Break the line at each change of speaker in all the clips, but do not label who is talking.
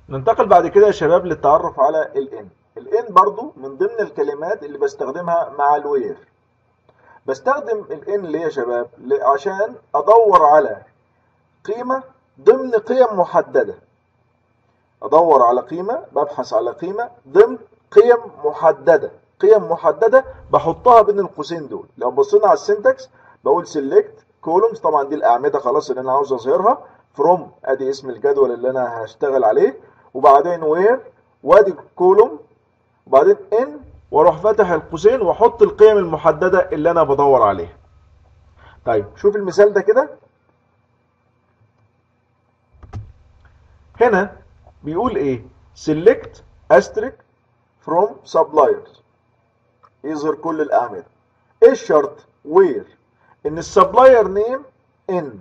ننتقل بعد كده يا شباب للتعرف على الان الان برضو من ضمن الكلمات اللي بستخدمها مع الوير بستخدم الان ليه يا شباب ل- عشان ادور على قيمة ضمن قيم محددة ادور على قيمة ببحث على قيمة ضمن قيم محددة قيم محددة بحطها بين القوسين دول لو بصينا على السنتكس بقول select columns طبعا دي الاعمدة خلاص اللي انا عاوز اظهرها from ادي اسم الجدول اللي انا هشتغل عليه وبعدين where وادي كولوم وبعدين in واروح فاتح القوسين واحط القيم المحددة اللي انا بدور عليها طيب شوف المثال ده كده هنا بيقول ايه select asterisk from suppliers يظهر كل الاعمده ايه الشرط where ان السبلاير نيم ان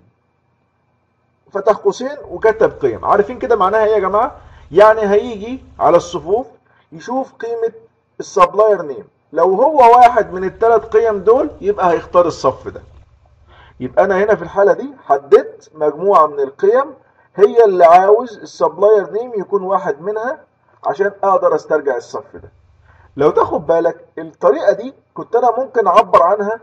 فتح قوسين وكتب قيم عارفين كده معناها ايه يا جماعه يعني هيجي على الصفوف يشوف قيمه السبلاير نيم لو هو واحد من الثلاث قيم دول يبقى هيختار الصف ده يبقى انا هنا في الحاله دي حددت مجموعه من القيم هي اللي عاوز السبلاير نيم يكون واحد منها عشان اقدر استرجع الصف ده لو تاخد بالك الطريقه دي كنت انا ممكن اعبر عنها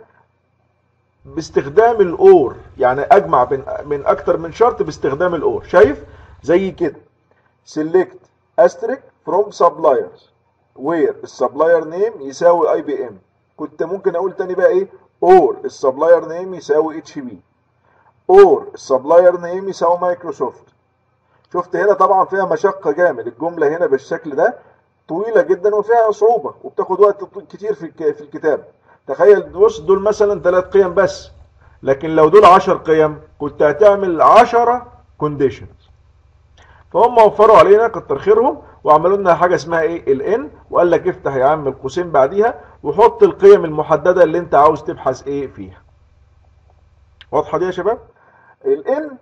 باستخدام الاور يعني اجمع بين من اكتر من شرط باستخدام الاور شايف زي كده select asterisk from suppliers where السبلاير نيم يساوي اي بي ام كنت ممكن اقول تاني بقى ايه اور السبلاير نيم يساوي اتش بي اور السبلاير نيم يساوي مايكروسوفت شفت هنا طبعا فيها مشقة جامد الجملة هنا بالشكل ده طويلة جدا وفيها صعوبة وبتاخد وقت كتير في الك- في الكتاب تخيل بص دول مثلا ثلاث قيم بس لكن لو دول 10 قيم كنت هتعمل 10 كونديشنز فهم وفروا علينا كتر خيرهم وعملوا لنا حاجه اسمها ايه الان وقال لك افتح يا عم القوسين بعديها وحط القيم المحدده اللي انت عاوز تبحث ايه فيها واضحه دي يا شباب الان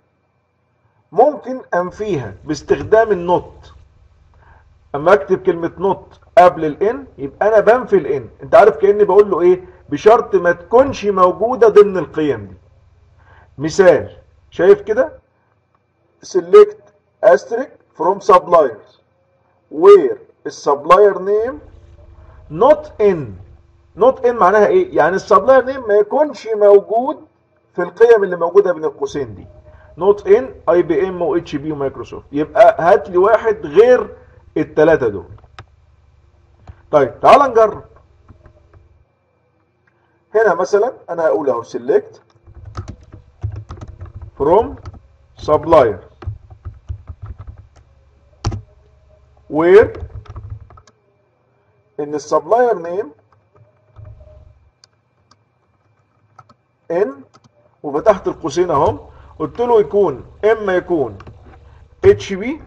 ممكن انفيها باستخدام النوت اما اكتب كلمه نوت قبل الان يبقى انا بنفي الان انت عارف كاني بقول له ايه بشرط ما تكونش موجوده ضمن القيم دي مثال شايف كده select asterisk from suppliers where السبلاير نيم not in not in معناها ايه يعني السبلاير نيم ما يكونش موجود في القيم اللي موجوده بين القوسين دي not in اي بي ام و اتش بي ومايكروسوفت يبقى هات لي واحد غير الثلاثه دول طيب تعال نجرب هنا مثلا انا هقول اهو select from supplier where ان السبلاير نيم ان وفتحت القوسين اهم قلت له يكون اما يكون اتش بي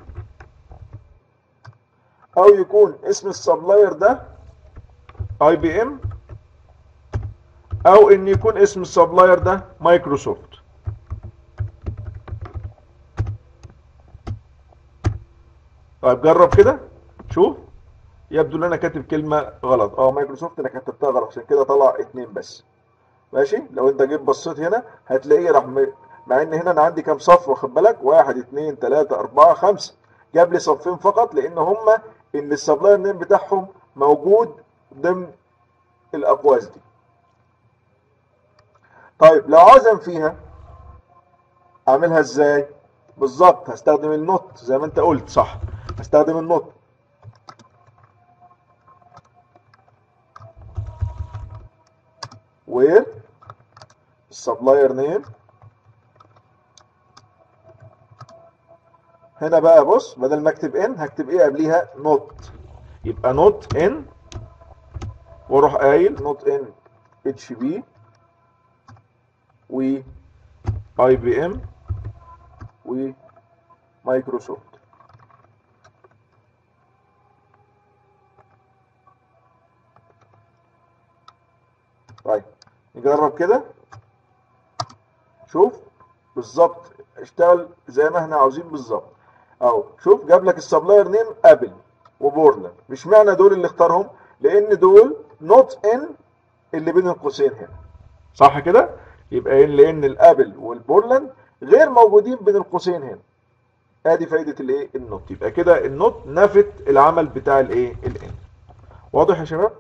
او يكون اسم السبلاير ده اي بي ام او ان يكون اسم السبلاير ده مايكروسوفت طيب جرب كده شوف يبدو ان انا كاتب كلمه غلط اه مايكروسوفت انا كتبتها غلط عشان كده طلع اتنين بس ماشي لو انت جيت بصيت هنا هتلاقيه راح م... مع ان هنا انا عندي كام صف واخد بالك واحد اتنين تلاته اربعه خمسه جاب لي صفين فقط لان هما ان السبلاير نيم بتاعهم موجود ضمن الاقواس دي طيب لو عاوز انفيها اعملها ازاي بالظبط هستخدم النوت زي ما انت قلت صح هستخدم النوت where supplier name هنا بقى بص بدل ما اكتب ان هكتب ايه قبليها نوت يبقى نوت ان واروح قايل نوت ان اتش بي و اي بي ام ومايكروسوفت طيب نجرب كده شوف بالظبط اشتغل زي ما احنا عاوزين بالظبط اهو شوف جاب لك السبلاير نيم ابل وبورلاند مش معنى دول اللي اختارهم لان دول نوت ان اللي بين القوسين هنا صح كده يبقى ان لان الابل والبورلاند غير موجودين بين القوسين هنا ادي فايده الايه النوت يبقى كده النوت نفت العمل بتاع الايه الان واضح يا شباب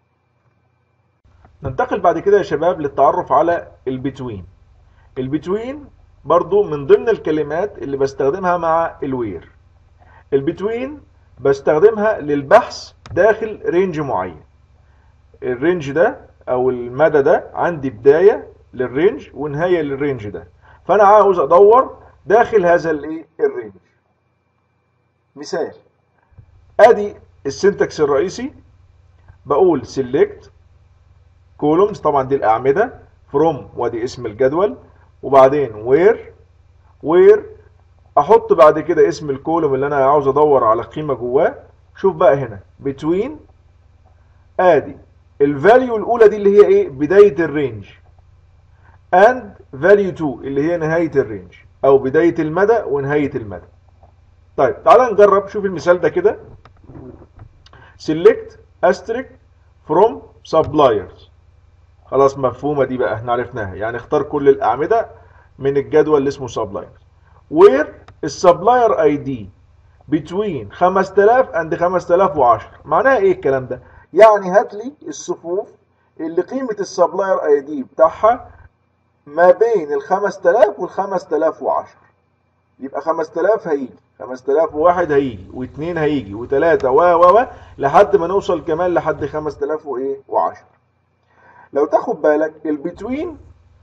ننتقل بعد كده يا شباب للتعرف على البتوين البتوين برضو من ضمن الكلمات اللي بستخدمها مع الوير البتوين بستخدمها للبحث داخل رينج معين الرينج ده او المدى ده عندي بداية للرينج ونهاية للرينج ده فانا عاوز ادور داخل هذا الايه الرينج مثال ادي السنتكس الرئيسي بقول select columns طبعا دي الاعمده from وادي اسم الجدول وبعدين where where احط بعد كده اسم الكولوم اللي انا عاوز ادور على قيمه جواه شوف بقى هنا between ادي الفاليو الاولى دي اللي هي ايه بدايه الرينج and value 2 اللي هي نهايه الرينج او بدايه المدى ونهايه المدى طيب تعال نجرب شوف المثال ده كده select asterisk from suppliers خلاص مفهومه دي بقى احنا عرفناها يعني اختار كل الاعمده من الجدول اللي اسمه suppliers where السبلاير اي دي between 5000 and 5010 معناها ايه الكلام ده يعني هات لي الصفوف اللي قيمه السبلاير اي دي بتاعها ما بين ال 5000 وال 5010 يبقى 5000 هيجي 5001 هيجي و2 هيجي و3 و و و لحد ما نوصل كمان لحد 5000 وايه و10 لو تاخد بالك البتوين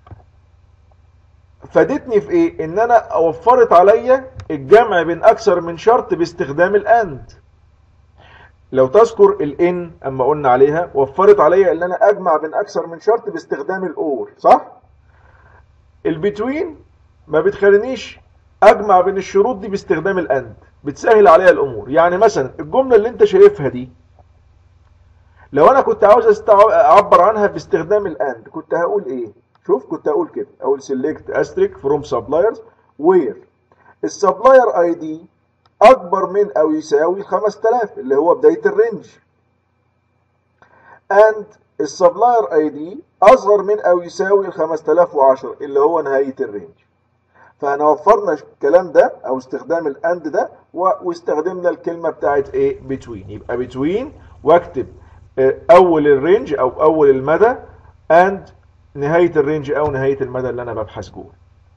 فادتني في ايه ان انا وفرت عليا الجمع بين اكثر من شرط باستخدام الاند لو تذكر الان اما قلنا عليها وفرت عليا ان انا اجمع بين اكثر من شرط باستخدام الاور صح البتوين ما بتخلينيش اجمع بين الشروط دي باستخدام الاند بتسهل عليها الامور يعني مثلا الجمله اللي انت شايفها دي لو انا كنت عاوز اعبر عنها باستخدام الاند كنت هقول ايه شوف كنت هقول كده اقول select asterisk from suppliers where السبلاير اي دي اكبر من او يساوي 5000 اللي هو بدايه الرينج and السبلاير اي دي اصغر من او يساوي ال 5010 اللي هو نهايه الرينج فاحنا وفرنا الكلام ده او استخدام الاند ده واستخدمنا الكلمه بتاعت ايه between يبقى between واكتب اول الرينج او اول المدى and نهايه الرينج او نهايه المدى اللي انا ببحث جوه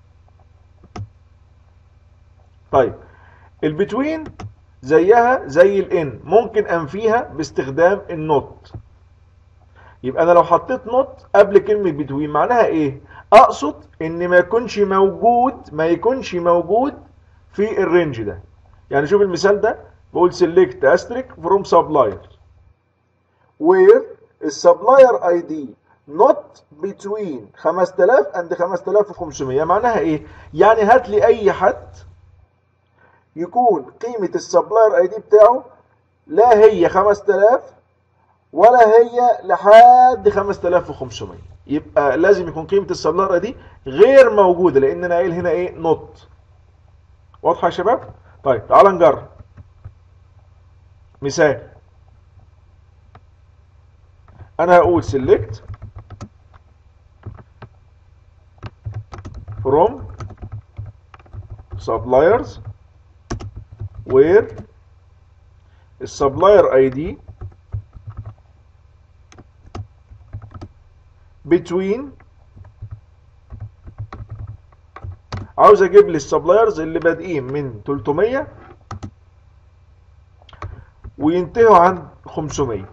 طيب البتوين زيها زي الان ممكن انفيها باستخدام النوت يبقى انا لو حطيت نوت قبل كلمه بتوين معناها ايه اقصد ان ما يكونش موجود ما يكونش موجود في الرينج ده يعني شوف المثال ده بقول select asterisk from suppliers where السبلاير اي دي not between 5000 and 5500 معناها ايه يعني هات لي اي حد يكون قيمة السبلاير اي دي بتاعه لا هي 5000 ولا هي لحد 5500 يبقى لازم يكون قيمة السبلاير اي دي غير موجودة لان انا قايل هنا ايه نوت واضحة يا شباب طيب تعال نجرب مثال انا هقول select from suppliers where السبلاير اي دي between عاوز اجيب لي السبلايرز اللي بادئين من 300 وينتهوا عند 500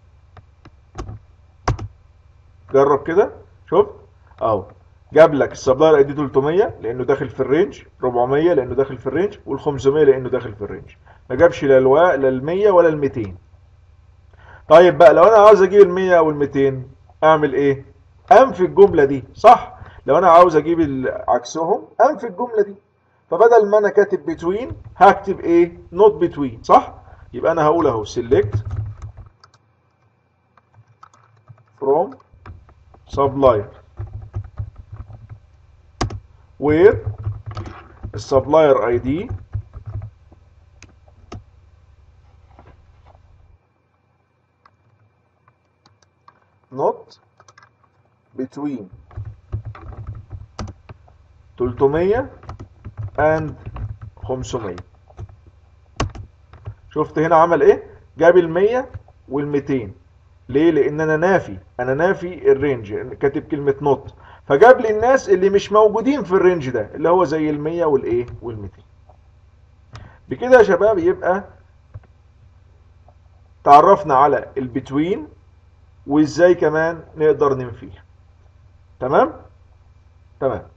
جرب كده شوف اهو جاب لك السبلاير اي دي 300 لانه داخل في الرينج 400 لانه داخل في الرينج وال 500 لانه داخل في الرينج ما جابش لا الوا لا ال 100 ولا ال 200 طيب بقى لو انا عاوز اجيب ال 100 او ال 200 اعمل ايه انفي الجمله دي صح لو انا عاوز اجيب عكسهم انفي الجمله دي فبدل ما انا كاتب بتوين هكتب ايه نوت بتوين صح يبقى انا هقول اهو select from supplier where السبلاير اي دي not between 300 and 500 شفت هنا عمل ايه جاب ال100 وال200 ليه لان انا نافي انا نافي الرينج كاتب كلمه نوت فجاب لي الناس اللي مش موجودين في الرينج ده اللي هو زي ال100 والايه وال200 بكده يا شباب يبقى تعرفنا على البتوين وازاي كمان نقدر ننفيها تمام تمام